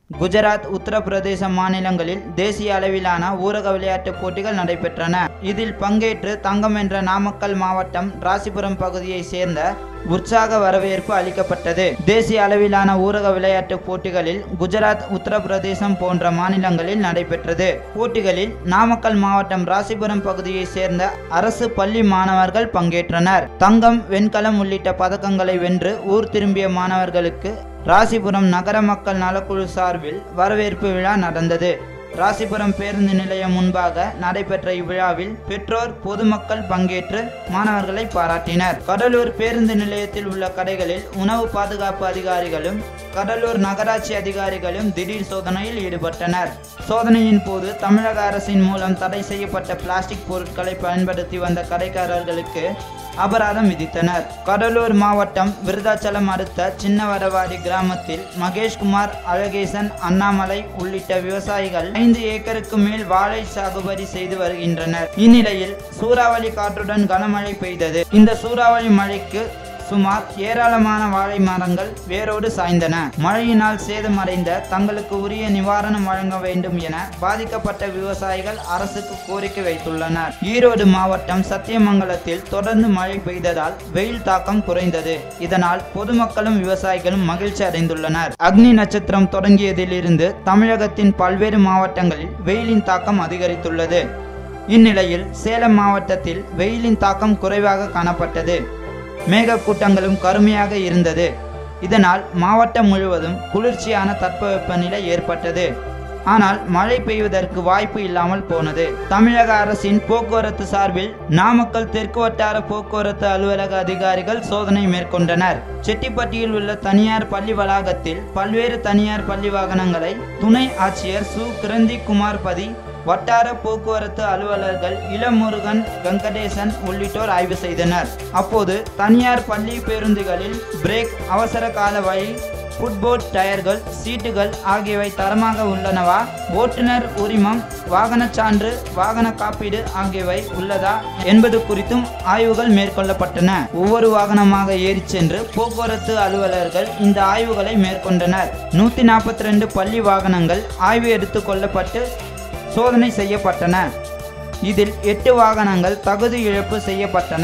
குஜராத் உத்தரப்பிரதேச மாநிலங்களில் தேசிய அளவிலான ஊரக விளையாட்டுப் போட்டிகள் நடைபெற்றன இதில் பங்கேற்று தங்கம் வென்ற நாமக்கல் மாவட்டம் ராசிபுரம் பகுதியைச் சேர்ந்த உற்சாக வரவேற்பு அளிக்கப்பட்டது தேசிய அளவிலான ஊரக விளையாட்டுப் போட்டிகளில் குஜராத் உத்தரப்பிரதேசம் போன்ற மாநிலங்களில் நடைபெற்றது போட்டிகளில் நாமக்கல் மாவட்டம் ராசிபுரம் பகுதியைச் சேர்ந்த அரசு பள்ளி மாணவர்கள் பங்கேற்றனர் தங்கம் வெண்கலம் உள்ளிட்ட பதக்கங்களை வென்று ஊர் திரும்பிய மாணவர்களுக்கு ராசிபுரம் நகர மக்கள் நலக்குழு சார்பில் வரவேற்பு விழா நடந்தது ராசிபுரம் பேருந்து நிலையம் முன்பாக நடைபெற்ற இவ்விழாவில் பெற்றோர் பொதுமக்கள் பங்கேற்று மாணவர்களை பாராட்டினர் கடலூர் பேருந்து நிலையத்தில் உள்ள கடைகளில் உணவு பாதுகாப்பு அதிகாரிகளும் கடலூர் நகராட்சி அதிகாரிகளும் திடீர் சோதனையில் ஈடுபட்டனர் சோதனையின் போது தமிழக அரசின் மூலம் தடை செய்யப்பட்ட பிளாஸ்டிக் பொருட்களை பயன்படுத்தி வந்த கடைக்காரர்களுக்கு அபராதம் விதித்தனர் கடலூர் மாவட்டம் விருதாச்சலம் அடுத்த சின்னவரவாடி கிராமத்தில் மகேஷ்குமார் அழகேசன் அண்ணாமலை உள்ளிட்ட விவசாயிகள் ஐந்து ஏக்கருக்கு மேல் வாழை சாகுபடி செய்து வருகின்றனர் இந்நிலையில் சூறாவளி காற்றுடன் கனமழை பெய்தது இந்த சூறாவளி மழைக்கு சுமார் ஏராளமான வாழை மரங்கள் வேரோடு சாய்ந்தன மழையினால் சேதமடைந்த தங்களுக்கு உரிய நிவாரணம் வழங்க வேண்டும் என பாதிக்கப்பட்ட விவசாயிகள் அரசுக்கு கோரிக்கை வைத்துள்ளனர் ஈரோடு மாவட்டம் சத்தியமங்கலத்தில் தொடர்ந்து மழை பெய்ததால் வெயில் தாக்கம் குறைந்தது இதனால் பொதுமக்களும் விவசாயிகளும் மகிழ்ச்சி அடைந்துள்ளனர் அக்னி நட்சத்திரம் தொடங்கியதிலிருந்து தமிழகத்தின் பல்வேறு மாவட்டங்களில் வெயிலின் தாக்கம் அதிகரித்துள்ளது இந்நிலையில் சேலம் மாவட்டத்தில் வெயிலின் தாக்கம் குறைவாக காணப்பட்டது மேகக்கூட்டங்களும் கருமையாக இருந்தது இதனால் மாவட்டம் முழுவதும் குளிர்ச்சியான தட்பவெப்பநிலை ஏற்பட்டது ஆனால் மழை பெய்வதற்கு வாய்ப்பு இல்லாமல் போனது தமிழக அரசின் போக்குவரத்து சார்பில் நாமக்கல் தெற்கு வட்டார போக்குவரத்து அலுவலக அதிகாரிகள் சோதனை மேற்கொண்டனர் செட்டிப்பட்டியில் உள்ள தனியார் பள்ளி வளாகத்தில் பல்வேறு தனியார் பள்ளி வாகனங்களை துணை ஆட்சியர் சு கிரந்தி குமார் பதி வட்டார போக்குவரத்து அலுவலர்கள் இளமுருகன் வெங்கடேசன் உள்ளிட்டோர் ஆய்வு செய்தனர் அப்போது தனியார் பள்ளி பேருந்துகளில் பிரேக் அவசர கால வழி ஃபுட்போர்ட் டயர்கள் சீட்டுகள் ஆகியவை தரமாக உள்ளனவா ஓட்டுநர் உரிமம் வாகனச் சான்று வாகன காப்பீடு ஆகியவை உள்ளதா என்பது குறித்தும் ஆய்வுகள் மேற்கொள்ளப்பட்டன ஒவ்வொரு வாகனமாக ஏறிச் சென்று போக்குவரத்து அலுவலர்கள் இந்த ஆய்வுகளை மேற்கொண்டனர் நூற்றி நாற்பத்தி ரெண்டு பள்ளி வாகனங்கள் ஆய்வு எடுத்துக் கொள்ளப்பட்டு சோதனை செய்யப்பட்டன இதில் எட்டு வாகனங்கள் தகுதி இழப்பு செய்யப்பட்டன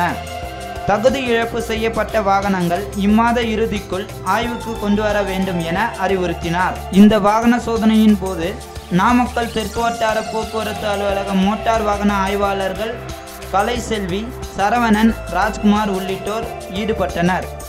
தகுதி இழப்பு செய்யப்பட்ட வாகனங்கள் இம்மாத இறுதிக்குள் ஆய்வுக்கு கொண்டு வர வேண்டும் என அறிவுறுத்தினார் இந்த வாகன சோதனையின் போது நாமக்கல் தெற்கு வட்டார போக்குவரத்து அலுவலக மோட்டார் வாகன ஆய்வாளர்கள் கலைசெல்வி சரவணன் ராஜ்குமார் உள்ளிட்டோர் ஈடுபட்டனர்